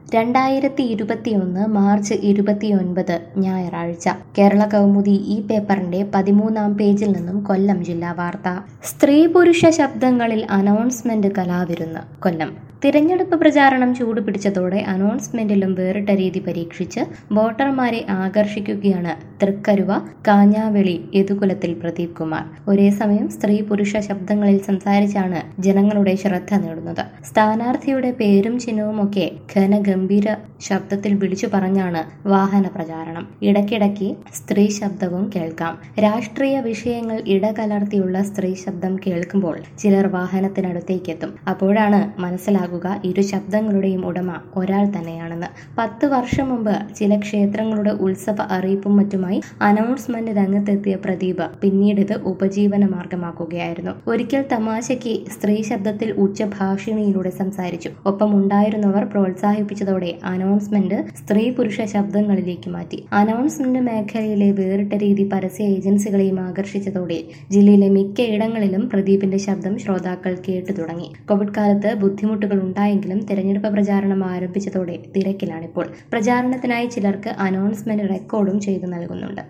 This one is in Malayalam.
രണ്ടായിരത്തി ഇരുപത്തിയൊന്ന് മാർച്ച് ഇരുപത്തിയൊൻപത് ഞായറാഴ്ച കേരള കൗമുദി ഈ പേപ്പറിന്റെ പതിമൂന്നാം പേജിൽ നിന്നും കൊല്ലം ജില്ലാ വാർത്ത സ്ത്രീ പുരുഷ ശബ്ദങ്ങളിൽ അനൗൺസ്മെന്റ് കലാവിരുന്ന് കൊല്ലം തിരഞ്ഞെടുപ്പ് പ്രചാരണം ചൂടുപിടിച്ചതോടെ അനൗൺസ്മെന്റിലും വേറിട്ട രീതി പരീക്ഷിച്ച് വോട്ടർമാരെ ആകർഷിക്കുകയാണ് തൃക്കരുവ കാഞ്ഞാവെളി യദുകുലത്തിൽ പ്രദീപ് കുമാർ ഒരേ സമയം സ്ത്രീ പുരുഷ ശബ്ദങ്ങളിൽ സംസാരിച്ചാണ് ജനങ്ങളുടെ ശ്രദ്ധ നേടുന്നത് സ്ഥാനാർത്ഥിയുടെ പേരും ചിഹ്നവുമൊക്കെ ഘനഗംഭീര ശബ്ദത്തിൽ വിളിച്ചു പറഞ്ഞാണ് വാഹന പ്രചാരണം ഇടയ്ക്കിടയ്ക്ക് സ്ത്രീ ശബ്ദവും കേൾക്കാം രാഷ്ട്രീയ വിഷയങ്ങൾ ഇടകലർത്തിയുള്ള സ്ത്രീ ശബ്ദം കേൾക്കുമ്പോൾ ചിലർ വാഹനത്തിനടുത്തേക്കെത്തും അപ്പോഴാണ് മനസ്സിലാകുക ഇരു ശബ്ദങ്ങളുടെയും ഉടമ ഒരാൾ തന്നെയാണെന്ന് പത്ത് വർഷം മുമ്പ് ചില ക്ഷേത്രങ്ങളുടെ ഉത്സവ അറിയിപ്പും മറ്റുമായി അനൗൺസ്മെന്റ് രംഗത്തെത്തിയ പ്രദീപ് പിന്നീട് ഇത് ഉപജീവന മാർഗമാക്കുകയായിരുന്നു ഒരിക്കൽ തമാശയ്ക്ക് സ്ത്രീ ശബ്ദത്തിൽ ഉച്ചഭാഷിണിയിലൂടെ സംസാരിച്ചു ഒപ്പം ഉണ്ടായിരുന്നവർ പ്രോത്സാഹിപ്പിച്ചതോടെ അനൗൺസ്മെന്റ് സ്ത്രീ പുരുഷ ശബ്ദങ്ങളിലേക്ക് മാറ്റി അനൗൺസ്മെന്റ് മേഖലയിലെ വേറിട്ട രീതി പരസ്യ ഏജൻസികളെയും ആകർഷിച്ചതോടെ ജില്ലയിലെ മിക്കയിടങ്ങളിലും പ്രദീപിന്റെ ശബ്ദം ശ്രോതാക്കൾ കേട്ടു തുടങ്ങി കോവിഡ് കാലത്ത് ബുദ്ധിമുട്ടുകൾ ഉണ്ടായെങ്കിലും തെരഞ്ഞെടുപ്പ് പ്രചാരണം ആരംഭിച്ചതോടെ തിരക്കിലാണിപ്പോൾ പ്രചാരണത്തിനായി ചിലർക്ക് അനൗൺസ്മെന്റ് റെക്കോർഡും ചെയ്തു നൽകുന്നുണ്ട്